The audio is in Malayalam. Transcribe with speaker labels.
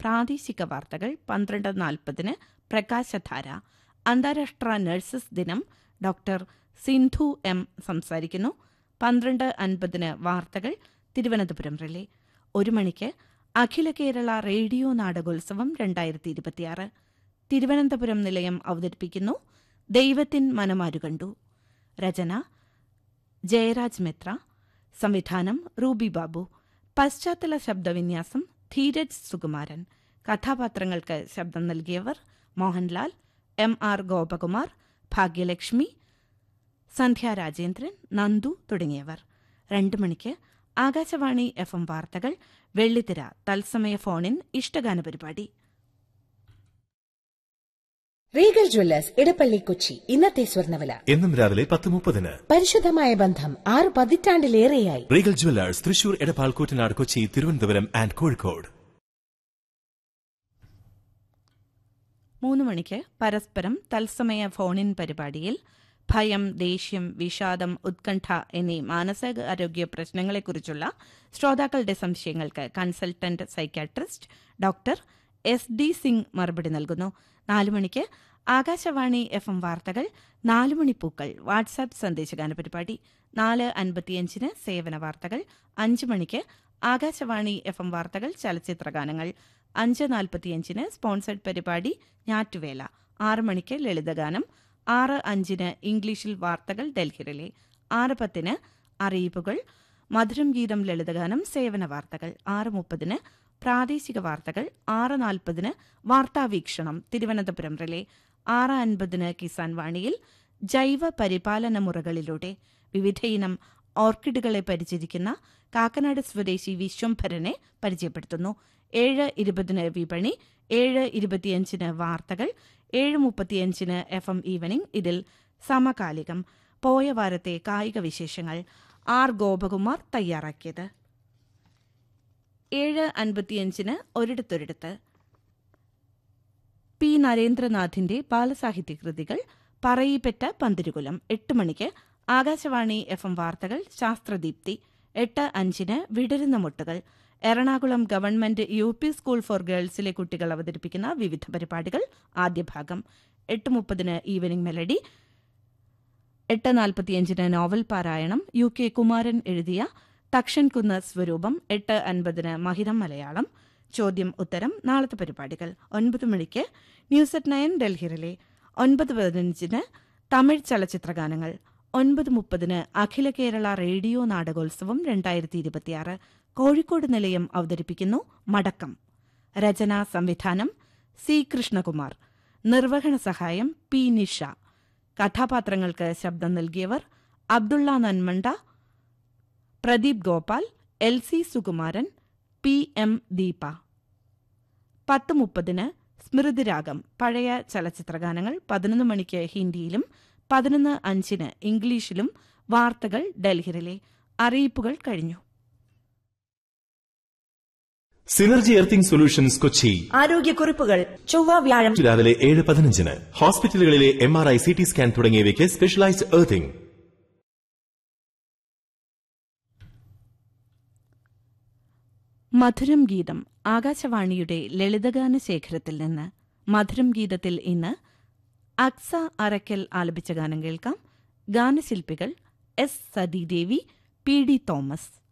Speaker 1: പ്രാദേശിക വാർത്തകൾ പന്ത്രണ്ട് നാൽപ്പതിന് പ്രകാശധാര അന്താരാഷ്ട്ര നഴ്സസ് ദിനം ഡോക്ടർ സിന്ധു എം സംസാരിക്കുന്നു പന്ത്രണ്ട് അൻപതിന് വാർത്തകൾ തിരുവനന്തപുരം റിലേ ഒരു മണിക്ക് അഖില കേരള റേഡിയോ നാടകോത്സവം രണ്ടായിരത്തി ഇരുപത്തിയാറ് തിരുവനന്തപുരം നിലയം അവതരിപ്പിക്കുന്നു ദൈവത്തിൻ മനമാരു കണ്ടു രചന ജയരാജ് മിത്ര സംവിധാനം റൂബി ബാബു പശ്ചാത്തല ശബ്ദവിന്യാസം ധീരജ് സുകുമാരൻ കഥാപാത്രങ്ങൾക്ക് ശബ്ദം നൽകിയവർ മോഹൻലാൽ എം ആർ ഗോപകുമാർ ഭാഗ്യലക്ഷ്മി സന്ധ്യ രാജേന്ദ്രൻ നന്ദു തുടങ്ങിയവർ രണ്ടു മണിക്ക് ആകാശവാണി എഫ് എം വാർത്തകൾ വെള്ളിത്തിര തത്സമയ ഫോണിൻ ഇഷ്ടഗാന പരിപാടി
Speaker 2: റീഗൽ ജ്വല്ലേഴ്സ് ഇടപ്പള്ളി കൊച്ചി ഇന്നത്തെ സ്വർണ്ണവില
Speaker 3: എന്നും രാവിലെ പത്ത് മുപ്പതിന്
Speaker 2: പരിശുദ്ധമായ ബന്ധം ആറ് പതിറ്റാണ്ടിലേറെയായി
Speaker 3: Regal jewellers Thrissur Edappal Koottanad Kochi Thiruvananthapuram and Kozhikode
Speaker 1: മൂന്ന് മണിക്ക് പരസ്പരം തത്സമയ ഫോണിൻ പരിപാടിയിൽ ഭയം ദേഷ്യം വിഷാദം ഉത്കണ്ഠ എന്നീ മാനസികാരോഗ്യ പ്രശ്നങ്ങളെക്കുറിച്ചുള്ള ശ്രോതാക്കളുടെ സംശയങ്ങൾക്ക് consultant psychiatrist doctor S D Singh മറുപടി നൽകുന്നു നാലു മണിക്ക് ആകാശവാണി എഫ് എം വാർത്തകൾ നാലുമണിപ്പൂക്കൾ വാട്സാപ്പ് സന്ദേശഗാന പരിപാടി നാല് അൻപത്തിയഞ്ചിന് സേവന വാർത്തകൾ അഞ്ച് മണിക്ക് ആകാശവാണി എഫ് എം വാർത്തകൾ ചലച്ചിത്രഗാനങ്ങൾ അഞ്ച് നാൽപ്പത്തിയഞ്ചിന് സ്പോൺസർഡ് പരിപാടി ഞാറ്റുവേല ആറ് മണിക്ക് ലളിതഗാനം ആറ് അഞ്ചിന് ഇംഗ്ലീഷിൽ വാർത്തകൾ ഡൽഹിയിലെ ആറ് പത്തിന് അറിയിപ്പുകൾ മധുരം ഗീതം ലളിതഗാനം സേവന വാർത്തകൾ ആറ് മുപ്പതിന് പ്രാദേശിക വാർത്തകൾ ആറ് നാൽപ്പതിന് വാർത്താവീക്ഷണം തിരുവനന്തപുരം റിലേ ആറ് അൻപതിന് കിസാൻ വാണിയിൽ ജൈവ പരിപാലന മുറകളിലൂടെ വിവിധയിനം ഓർക്കിഡുകളെ പരിചരിക്കുന്ന കാക്കനാട് സ്വദേശി വിശ്വംഭരനെ പരിചയപ്പെടുത്തുന്നു ഏഴ് ഇരുപതിന് വിപണി ഏഴ് ഇരുപത്തിയഞ്ചിന് വാർത്തകൾ ഏഴ് മുപ്പത്തിയഞ്ചിന് എഫ് എം ഈവനിംഗ് ഇതിൽ സമകാലികം പോയ വാരത്തെ കായിക വിശേഷങ്ങൾ ആർ ഗോപകുമാർ തയ്യാറാക്കിയത് ഏഴ് അൻപത്തിയഞ്ചിന് ഒരിടത്തൊരിടത്ത് പി നരേന്ദ്രനാഥിന്റെ ബാലസാഹിത്യ കൃതികൾ പറയിപ്പെട്ട പന്തിരുകുലം എട്ട് മണിക്ക് ആകാശവാണി എഫ് എം വാർത്തകൾ ശാസ്ത്രദീപ്തി എട്ട് അഞ്ചിന് വിടരുന്ന മുട്ടുകൾ Ernakulam government U P school for ഗേൾസിലെ കുട്ടികൾ അവതരിപ്പിക്കുന്ന വിവിധ പരിപാടികൾ ആദ്യ ഭാഗം എട്ട് മുപ്പതിന് ഈവനിംഗ് മെലഡി എട്ട് നാൽപ്പത്തിയഞ്ചിന് നോവൽ പാരായണം യു കെ കുമാരൻ എഴുതിയ തക്ഷൻ കുന്ന് സ്വരൂപം എട്ട് അൻപതിന് മഹിതം മലയാളം ചോദ്യം ഉത്തരം നാളത്തെ പരിപാടികൾ ഒൻപത് മണിക്ക് ന്യൂസ് അറ്റ് നയൻ ഡൽഹിയിലെ ഒൻപത് പതിനഞ്ചിന് തമിഴ് ചലച്ചിത്രഗാനങ്ങൾ ഒൻപത് മുപ്പതിന് അഖില കേരള റേഡിയോ നാടകോത്സവം രണ്ടായിരത്തി ഇരുപത്തിയാറ് കോഴിക്കോട് നിലയം അവതരിപ്പിക്കുന്നു മടക്കം രചന സംവിധാനം സി കൃഷ്ണകുമാർ നിർവഹണ സഹായം പി നിഷ കഥാപാത്രങ്ങൾക്ക് ശബ്ദം നൽകിയവർ Abdulla Nanmanda Pradeep Gopal L C Sukumaran P M Deepa പത്ത് മുപ്പതിന് സ്മൃതിരാഗം പഴയ ചലച്ചിത്രഗാനങ്ങൾ പതിനൊന്ന് മണിക്ക് ഹിന്ദിയിലും പതിനൊന്ന് അഞ്ചിന് ഇംഗ്ലീഷിലും വാർത്തകൾ ഡൽഹിയിലെ അറിയിപ്പുകൾ കഴിഞ്ഞു
Speaker 3: സിനർജി എർത്തിംഗ് സൊല്യൂഷൻസ് കൊച്ചി
Speaker 4: ആരോഗ്യക്കുറിപ്പുകൾ ചൊവ്വ വ്യാഴം
Speaker 3: രാവിലെ ഏഴ് പതിനഞ്ചിന് ഹോസ്പിറ്റലുകളിലെ M R I C T scan തുടങ്ങിയവയ്ക്ക് സ്പെഷ്യലൈസ്ഡ് എർത്തിംഗ്
Speaker 1: മധുരം ഗീതം ആകാശവാണിയുടെ ലളിതഗാന ശേഖരത്തിൽ നിന്ന് മധുരം ഗീതത്തിൽ ഇന്ന് അക്സ അറക്കൽ ആലപിച്ച ഗാനം കേൾക്കാം ഗാനശില്പികൾ S Sathidevi P D Thomas